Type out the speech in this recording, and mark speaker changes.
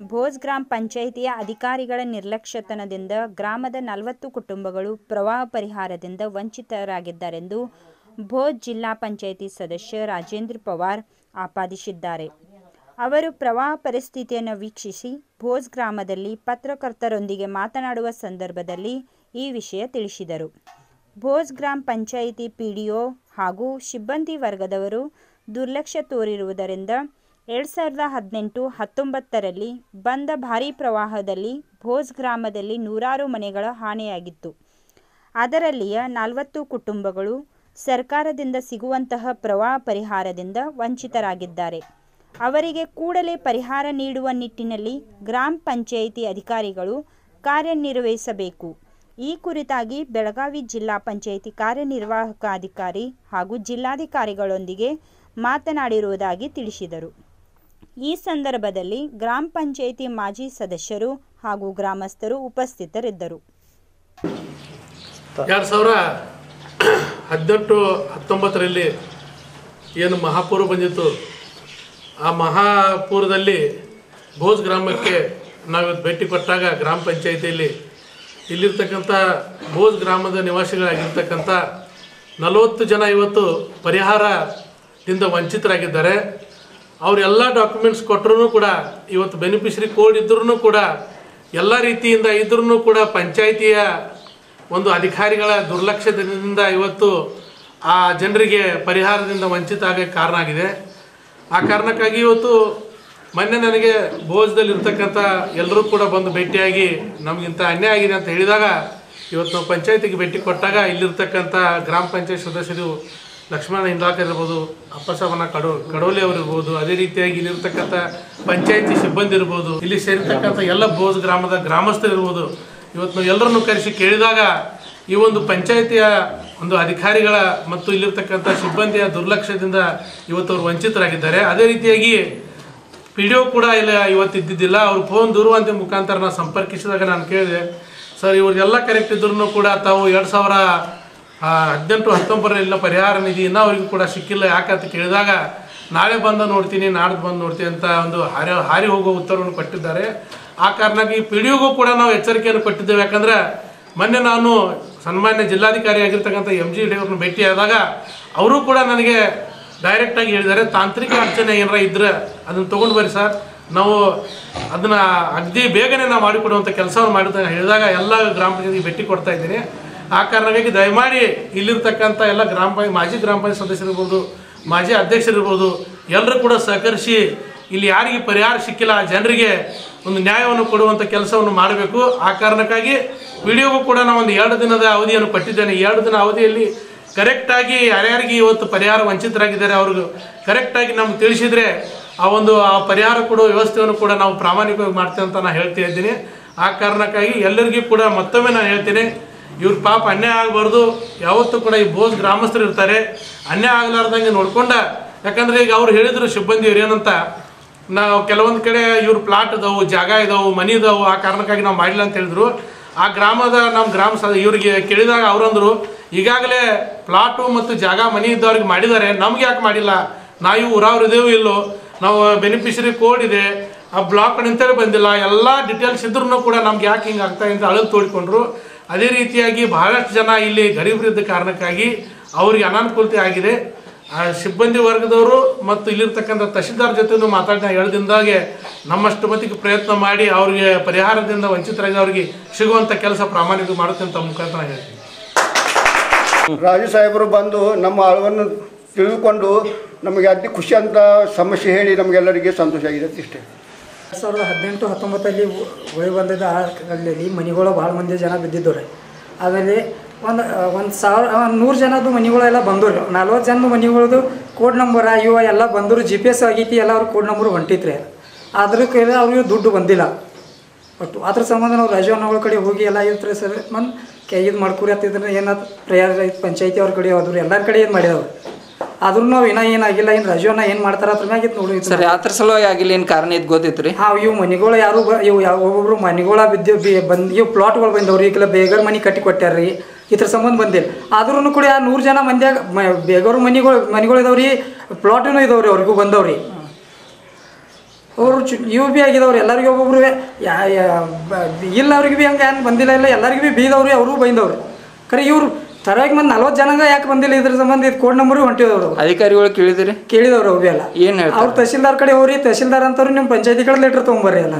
Speaker 1: ಭೋಜ್ ಗ್ರಾಮ ಪಂಚಾಯಿತಿಯ ಅಧಿಕಾರಿಗಳ ನಿರ್ಲಕ್ಷ್ಯತನದಿಂದ ಗ್ರಾಮದ ನಲವತ್ತು ಕುಟುಂಬಗಳು ಪ್ರವಾಹ ಪರಿಹಾರದಿಂದ ವಂಚಿತರಾಗಿದ್ದಾರೆಂದು ಭೋಜ್ ಜಿಲ್ಲಾ ಪಂಚಾಯಿತಿ ಸದಸ್ಯ ರಾಜೇಂದ್ರ ಪವಾರ್ ಆಪಾದಿಸಿದ್ದಾರೆ ಅವರು ಪ್ರವಾಹ ಪರಿಸ್ಥಿತಿಯನ್ನು ವೀಕ್ಷಿಸಿ ಭೋಜ್ ಗ್ರಾಮದಲ್ಲಿ ಪತ್ರಕರ್ತರೊಂದಿಗೆ ಮಾತನಾಡುವ ಸಂದರ್ಭದಲ್ಲಿ ಈ ವಿಷಯ ತಿಳಿಸಿದರು ಭೋಜ್ ಗ್ರಾಮ ಪಂಚಾಯಿತಿ ಪಿಡಿಒ ಹಾಗೂ ಸಿಬ್ಬಂದಿ ವರ್ಗದವರು ದುರ್ಲಕ್ಷ್ಯ ತೋರಿರುವುದರಿಂದ ಎರಡು ಸಾವಿರದ ಹದಿನೆಂಟು ಹತ್ತೊಂಬತ್ತರಲ್ಲಿ ಬಂದ ಭಾರೀ ಪ್ರವಾಹದಲ್ಲಿ ಭೋಜ್ ಗ್ರಾಮದಲ್ಲಿ ನೂರಾರು ಮನೆಗಳ ಹಾನಿಯಾಗಿತ್ತು ಅದರಲ್ಲಿಯ ನಲವತ್ತು ಕುಟುಂಬಗಳು ಸರ್ಕಾರದಿಂದ ಸಿಗುವಂತಹ ಪ್ರವಾಹ ಪರಿಹಾರದಿಂದ ವಂಚಿತರಾಗಿದ್ದಾರೆ ಅವರಿಗೆ ಕೂಡಲೇ ಪರಿಹಾರ ನೀಡುವ ನಿಟ್ಟಿನಲ್ಲಿ ಗ್ರಾಮ ಪಂಚಾಯಿತಿ ಅಧಿಕಾರಿಗಳು ಕಾರ್ಯನಿರ್ವಹಿಸಬೇಕು ಈ ಕುರಿತಾಗಿ ಬೆಳಗಾವಿ ಜಿಲ್ಲಾ ಪಂಚಾಯಿತಿ ಕಾರ್ಯನಿರ್ವಾಹಕ ಅಧಿಕಾರಿ ಹಾಗೂ ಜಿಲ್ಲಾಧಿಕಾರಿಗಳೊಂದಿಗೆ ಮಾತನಾಡಿರುವುದಾಗಿ ತಿಳಿಸಿದರು ಈ ಸಂದರ್ಭದಲ್ಲಿ ಗ್ರಾಮ ಪಂಚಾಯಿತಿ ಮಾಜಿ ಸದಸ್ಯರು ಹಾಗೂ ಗ್ರಾಮಸ್ಥರು ಉಪಸ್ಥಿತರಿದ್ದರು
Speaker 2: ಎರಡು ಸಾವಿರ ಹದಿನೆಂಟು ಹತ್ತೊಂಬತ್ತರಲ್ಲಿ ಏನು ಮಹಾಪೂರ ಬಂದಿತ್ತು ಆ ಮಹಾಪೂರದಲ್ಲಿ ಭೋಜ್ ಗ್ರಾಮಕ್ಕೆ ನಾವಿವತ್ತು ಭೇಟಿ ಕೊಟ್ಟಾಗ ಗ್ರಾಮ ಪಂಚಾಯಿತಿಯಲ್ಲಿ ಇಲ್ಲಿರ್ತಕ್ಕಂಥ ಭೋಜ್ ಗ್ರಾಮದ ನಿವಾಸಿಗಳಾಗಿರ್ತಕ್ಕಂಥ ನಲವತ್ತು ಜನ ಇವತ್ತು ಪರಿಹಾರದಿಂದ ವಂಚಿತರಾಗಿದ್ದಾರೆ ಅವರೆಲ್ಲ ಡಾಕ್ಯುಮೆಂಟ್ಸ್ ಕೊಟ್ಟರು ಕೂಡ ಇವತ್ತು ಬೆನಿಫಿಷರಿ ಕೋಡ್ ಇದ್ರೂ ಕೂಡ ಎಲ್ಲ ರೀತಿಯಿಂದ ಇದ್ರೂ ಕೂಡ ಪಂಚಾಯಿತಿಯ ಒಂದು ಅಧಿಕಾರಿಗಳ ದುರ್ಲಕ್ಷ್ಯದಿಂದ ಇವತ್ತು ಆ ಜನರಿಗೆ ಪರಿಹಾರದಿಂದ ವಂಚಿತ ಆಗಕ್ಕೆ ಕಾರಣ ಆಗಿದೆ ಆ ಕಾರಣಕ್ಕಾಗಿ ಇವತ್ತು ಮೊನ್ನೆ ನನಗೆ ಭೋಜದಲ್ಲಿ ಇರ್ತಕ್ಕಂಥ ಎಲ್ಲರೂ ಕೂಡ ಬಂದು ಭೇಟಿಯಾಗಿ ನಮಗಿಂತ ಅನ್ಯಾಯ ಆಗಿದೆ ಅಂತ ಹೇಳಿದಾಗ ಇವತ್ತು ನಾವು ಪಂಚಾಯತಿಗೆ ಭೇಟಿ ಕೊಟ್ಟಾಗ ಇಲ್ಲಿರ್ತಕ್ಕಂಥ ಗ್ರಾಮ ಪಂಚಾಯತ್ ಸದಸ್ಯರು ಲಕ್ಷ್ಮಣ ಹಿಂದಾಕರ್ ಇರ್ಬೋದು ಅಪ್ಪಸವನ ಕಡೋ ಕಡೋಲಿ ಅವರು ಇರ್ಬೋದು ಅದೇ ರೀತಿಯಾಗಿ ಇಲ್ಲಿರ್ತಕ್ಕಂಥ ಪಂಚಾಯತಿ ಸಿಬ್ಬಂದಿ ಇರ್ಬೋದು ಇಲ್ಲಿ ಸೇರಿರ್ತಕ್ಕಂಥ ಎಲ್ಲ ಭೋಜ್ ಗ್ರಾಮದ ಗ್ರಾಮಸ್ಥರು ಇರ್ಬೋದು ಇವತ್ತು ನಾವು ಎಲ್ಲರನ್ನು ಕರೆಸಿ ಕೇಳಿದಾಗ ಈ ಒಂದು ಪಂಚಾಯತಿಯ ಒಂದು ಅಧಿಕಾರಿಗಳ ಮತ್ತು ಇಲ್ಲಿರ್ತಕ್ಕಂಥ ಸಿಬ್ಬಂದಿಯ ದುರ್ಲಕ್ಷ್ಯದಿಂದ ಇವತ್ತು ಅವರು ವಂಚಿತರಾಗಿದ್ದಾರೆ ಅದೇ ರೀತಿಯಾಗಿ ಪಿ ಡಿ ಒ ಕೂಡ ಇಲ್ಲ ಇವತ್ತು ಇದ್ದಿದ್ದಿಲ್ಲ ಅವ್ರು ಫೋನ್ ದೂರವಾಣಿ ಮುಖಾಂತರ ನಾನು ಸಂಪರ್ಕಿಸಿದಾಗ ನಾನು ಕೇಳಿದೆ ಸರ್ ಇವ್ರಿಗೆಲ್ಲ ಕರೆಕ್ಟ್ ಇದ್ರೂ ಕೂಡ ತಾವು ಎರಡು ಸಾವಿರ ಆ, ಹದಿನೆಂಟು ಹತ್ತೊಂಬತ್ತರಿಂದ ಪರಿಹಾರ ನಿಧಿ ಇನ್ನೂ ಅವ್ರಿಗೂ ಕೂಡ ಸಿಕ್ಕಿಲ್ಲ ಯಾಕಂತ ಕೇಳಿದಾಗ ನಾಳೆ ಬಂದು ನೋಡ್ತೀನಿ ನಾಡ್ದು ಬಂದು ನೋಡ್ತೀನಿ ಅಂತ ಒಂದು ಹಾರಿ ಹಾರಿ ಹೋಗೋ ಉತ್ತರವನ್ನು ಕೊಟ್ಟಿದ್ದಾರೆ ಆ ಕಾರಣಕ್ಕಾಗಿ ಪಿ ಡಿ ಒಗೂ ಕೂಡ ನಾವು ಎಚ್ಚರಿಕೆಯನ್ನು ಕೊಟ್ಟಿದ್ದೇವೆ ಯಾಕಂದ್ರೆ ಮೊನ್ನೆ ನಾನು ಸನ್ಮಾನ್ಯ ಜಿಲ್ಲಾಧಿಕಾರಿ ಆಗಿರ್ತಕ್ಕಂಥ ಎಮ್ ಜಿ ಡಿ ಅವ್ರನ್ನ ಭೇಟಿಯಾದಾಗ ಅವರು ಕೂಡ ನನಗೆ ಡೈರೆಕ್ಟಾಗಿ ಹೇಳಿದ್ದಾರೆ ತಾಂತ್ರಿಕ ಅಡಚಣೆ ಏನಾರ ಇದ್ರೆ ಅದನ್ನು ತೊಗೊಂಡು ಬರ್ರಿ ಸರ್ ನಾವು ಅದನ್ನ ಅಗದಿ ಬೇಗನೆ ನಾವು ಮಾಡಿಕೊಡುವಂಥ ಕೆಲಸವನ್ನು ಮಾಡಿದ ಹೇಳಿದಾಗ ಎಲ್ಲ ಗ್ರಾಮ ಪಂಚಾಯತಿಗೆ ಭೇಟಿ ಕೊಡ್ತಾ ಇದ್ದೀನಿ ಆ ಕಾರಣಕ್ಕಾಗಿ ದಯಮಾಡಿ ಇಲ್ಲಿರ್ತಕ್ಕಂಥ ಎಲ್ಲ ಗ್ರಾಮ ಪಂಚಾಯತ್ ಮಾಜಿ ಗ್ರಾಮ ಪಂಚಾಯತ್ ಸದಸ್ಯರಿರ್ಬೋದು ಮಾಜಿ ಅಧ್ಯಕ್ಷರಿರ್ಬೋದು ಎಲ್ಲರೂ ಕೂಡ ಸಹಕರಿಸಿ ಇಲ್ಲಿ ಯಾರಿಗೆ ಪರಿಹಾರ ಸಿಕ್ಕಿಲ್ಲ ಆ ಜನರಿಗೆ ಒಂದು ನ್ಯಾಯವನ್ನು ಕೊಡುವಂಥ ಕೆಲಸವನ್ನು ಮಾಡಬೇಕು ಆ ಕಾರಣಕ್ಕಾಗಿ ವಿಡಿಯೋಗೂ ಕೂಡ ನಾವು ಒಂದು ಎರಡು ದಿನದ ಅವಧಿಯನ್ನು ಕೊಟ್ಟಿದ್ದೇನೆ ಈ ಎರಡು ದಿನ ಅವಧಿಯಲ್ಲಿ ಕರೆಕ್ಟಾಗಿ ಯಾರ್ಯಾರಿಗೆ ಇವತ್ತು ಪರಿಹಾರ ವಂಚಿತರಾಗಿದ್ದಾರೆ ಅವ್ರಿಗೆ ಕರೆಕ್ಟಾಗಿ ನಮ್ಗೆ ತಿಳಿಸಿದರೆ ಆ ಒಂದು ಆ ಪರಿಹಾರ ಕೊಡುವ ವ್ಯವಸ್ಥೆಯನ್ನು ಕೂಡ ನಾವು ಪ್ರಾಮಾಣಿಕವಾಗಿ ಮಾಡ್ತೇವೆ ಅಂತ ನಾನು ಹೇಳ್ತಾ ಇದ್ದೀನಿ ಆ ಕಾರಣಕ್ಕಾಗಿ ಎಲ್ಲರಿಗೂ ಕೂಡ ಮತ್ತೊಮ್ಮೆ ನಾನು ಹೇಳ್ತೀನಿ ಇವ್ರ ಪಾಪ ಅನ್ಯಾಯ ಆಗಬಾರ್ದು ಯಾವತ್ತೂ ಕೂಡ ಈ ಬೋಸ್ ಗ್ರಾಮಸ್ಥರು ಇರ್ತಾರೆ ಅನ್ಯಾಯ ಆಗಲಾರ್ದಂಗೆ ನೋಡ್ಕೊಂಡ ಯಾಕಂದ್ರೆ ಈಗ ಅವ್ರು ಹೇಳಿದ್ರು ಸಿಬ್ಬಂದಿಯವ್ರು ಏನಂತ ನಾವು ಕೆಲವೊಂದು ಕಡೆ ಇವ್ರ ಪ್ಲಾಟ್ ಇದಾವು ಜಾಗ ಇದಾವು ಮನಿ ಇದಾವು ಆ ಕಾರಣಕ್ಕಾಗಿ ನಾವು ಮಾಡಿಲ್ಲ ಅಂತ ಹೇಳಿದ್ರು ಆ ಗ್ರಾಮದ ನಮ್ಮ ಗ್ರಾಮ ಸ ಇವ್ರಿಗೆ ಕೇಳಿದಾಗ ಅವ್ರಂದ್ರು ಈಗಾಗಲೇ ಪ್ಲಾಟು ಮತ್ತು ಜಾಗ ಮನಿ ಇದ್ದವ್ರಿಗೆ ಮಾಡಿದ್ದಾರೆ ನಮ್ಗೆ ಯಾಕೆ ಮಾಡಿಲ್ಲ ನಾವು ಊರವ್ರು ಇದೇವು ಇಲ್ಲೋ ನಾವು ಬೆನಿಫಿಷರಿ ಕೋಡ್ ಇದೆ ಆ ಬ್ಲಾಕ್ ಅಂತೇಳಿ ಬಂದಿಲ್ಲ ಎಲ್ಲ ಡೀಟೇಲ್ಸ್ ಇದ್ರೂ ಕೂಡ ನಮ್ಗೆ ಯಾಕೆ ಹಿಂಗೆ ಆಗ್ತಾ ಇದೆ ಅಂತ ಅಳಲು ತೋಡಿಕೊಂಡ್ರು ಅದೇ ರೀತಿಯಾಗಿ ಬಹಳಷ್ಟು ಜನ ಇಲ್ಲಿ ಗರೀಬರಿದ್ದ ಕಾರಣಕ್ಕಾಗಿ ಅವ್ರಿಗೆ ಅನಾನುಕೂಲತೆ ಆಗಿದೆ ಆ ಸಿಬ್ಬಂದಿ ವರ್ಗದವರು ಮತ್ತು ಇಲ್ಲಿರ್ತಕ್ಕಂಥ ತಹಶೀಲ್ದಾರ್ ಜೊತೆನೂ ಮಾತಾಡಿದ ಎರಡು ದಿನದಾಗೆ ನಮ್ಮಷ್ಟು ಮಟ್ಟಿಗೆ ಪ್ರಯತ್ನ ಮಾಡಿ ಅವರಿಗೆ ಪರಿಹಾರದಿಂದ ವಂಚಿತರಾಗಿ ಸಿಗುವಂಥ ಕೆಲಸ ಪ್ರಾಮಾಣಿಕ ಮಾಡುತ್ತೆ ಅಂತ ಮುಖಾಂತರ ನಾನು ಹೇಳ್ತೀನಿ
Speaker 3: ರಾಜು ಸಾಹೇಬರು ಬಂದು ನಮ್ಮ ಅಳವನ್ನು ತಿಳಿದುಕೊಂಡು ನಮಗೆ ಅತಿ ಖುಷಿ ಅಂತ ಸಮಸ್ಯೆ ಹೇಳಿ ನಮಗೆಲ್ಲರಿಗೆ ಸಂತೋಷ ಆಗಿದೆ ಇಷ್ಟೇ
Speaker 4: ಎರಡು ಸಾವಿರದ ಹದಿನೆಂಟು ಹತ್ತೊಂಬತ್ತಲ್ಲಿ ಹೊಳೆ ಬಂದಿದ್ದ ಅಲ್ಲಿ ಮನೆಗಳು ಭಾಳ ಮಂದಿ ಜನ ಬಿದ್ದಿದ್ದವ್ರೆ ಆಮೇಲೆ ಒಂದು ಒಂದು ಸಾವಿರ ನೂರು ಜನದ್ದು ಮನೆಗಳೆಲ್ಲ ಬಂದವ್ರಿ ನಲ್ವತ್ತು ಜನದ ಮನೆಗಳದು ಕೋಡ್ ನಂಬರ್ ಇವ ಎಲ್ಲ ಬಂದರು ಜಿ ಪಿ ಎಸ್ ಆಗೈತಿ ಎಲ್ಲ ಅವ್ರ ಕೋಡ್ ನಂಬರ್ ಹೊಂಟಿತ್ರಿ ಅದ್ರ ಕೈಲಿ ಅವ್ರಿಗೆ ದುಡ್ಡು ಬಂದಿಲ್ಲ ಒಟ್ಟು ಅದ್ರ ಸಂಬಂಧ ನಾವು ರಾಜವನ್ನಗಳ ಕಡೆ ಹೋಗಿ ಎಲ್ಲ ಇರ್ತಾರೆ ಸರ್ ಮನ್ ಕೈ ಇದು ಮಾಡ್ಕೊರಿ ಹತ್ತಿದ್ರೆ ಏನಾದ್ರು ಪ್ರೇಯರ್ ಪಂಚಾಯತಿ ಅವ್ರ ಕಡೆ ಹೋದ್ರು ಎಲ್ಲರ ಕಡೆ ಏನು ಮಾಡಿದವ್ರು ಆದ್ರೂ ನಾವು ಇನ್ನೂ ಏನಾಗಿಲ್ಲ ಏನು ರಾಜವನ್ನ ಏನು ಮಾಡ್ತಾರ ಅದ್ರ ಮ್ಯಾಗ ಇದು ನೋಡಿ
Speaker 5: ಸರ್ ಯಾತ್ರ ಸಲುವಾಗಿ ಆಗಿಲ್ಲ ಏನು ಕಾರಣ ಇದು ಗೊತ್ತೈತ್ರಿ
Speaker 4: ಹಾ ಇವು ಮನಿಗಳು ಯಾರು ಬ ಇವು ಯಾವ ಒಬ್ಬೊಬ್ರು ಮನಿಗಳ ಬಿದ್ದು ಬಿ ಬಂದು ಇವು ಪ್ಲಾಟ್ಗಳು ಬಂದವ್ರಿ ಈಗೆಲ್ಲ ಬೇಗರ ಮನಿ ಕಟ್ಟಿ ಕೊಟ್ಟಾರ್ರಿ ಇದ್ರ ಸಂಬಂಧ ಬಂದಿಲ್ಲ ಆದ್ರೂ ಕೂಡ ಆ ನೂರು ಜನ ಮಂದಿಯಾಗ ಬೇಗರ ಮನಿಗಳು ಮನಿಗಳು ಇದಾವ್ರಿ ಪ್ಲಾಟೂ ಇದಾವ್ರಿ ಅವ್ರಿಗೂ ಬಂದವ್ರಿ ಅವರು ಚು ಇವು ಭೀ ಆಗಿದವ್ರು ಎಲ್ಲರಿಗೂ ಒಬ್ಬೊಬ್ರು ಯಾ ಯಾ- ಬ- ಇಲ್ಲ ಅವ್ರಿಗೆ ಭೀ ಹಂಗೆ ಏನು ಬಂದಿಲ್ಲ ಇಲ್ಲ ಎಲ್ಲರಿಗೂ ಭೀ ಬೀದವ್ರು ಅವರು ಬೈದವ್ರು ಖರೆ ಇವ್ರು ತರವಾಗಿ ಮಂದಿ ನಲ್ವತ್ತು ಜನಗ ಯಾಕೆ ಬಂದಿಲ್ಲ ಇದ್ರ ಸಂಬಂಧ ಇದು ಕೋಡ್ ನಂಬರು ಹೊಂಟಿದವ್ರು
Speaker 5: ಅಧಿಕಾರಿಗಳು ಕೇಳಿದಿರಿ
Speaker 4: ಕೇಳಿದವ್ರು ಅವು ಭೀ ಎಲ್ಲ
Speaker 5: ಏನ್ ಹೇಳ್ತಾರೆ
Speaker 4: ಅವ್ರು ತಹಶೀಲ್ದಾರ್ ಕಡೆ ಹೋಗ್ರಿ ತಹಶೀಲ್ದಾರ್ ಅಂತವ್ರು ನಿಮ್ಮ ಪಂಚಾಯತಿ ಕಡೆ ಲೆಟ್ರ್ ತೊಗೊಂಬರ್ರಿ ಎಲ್ಲ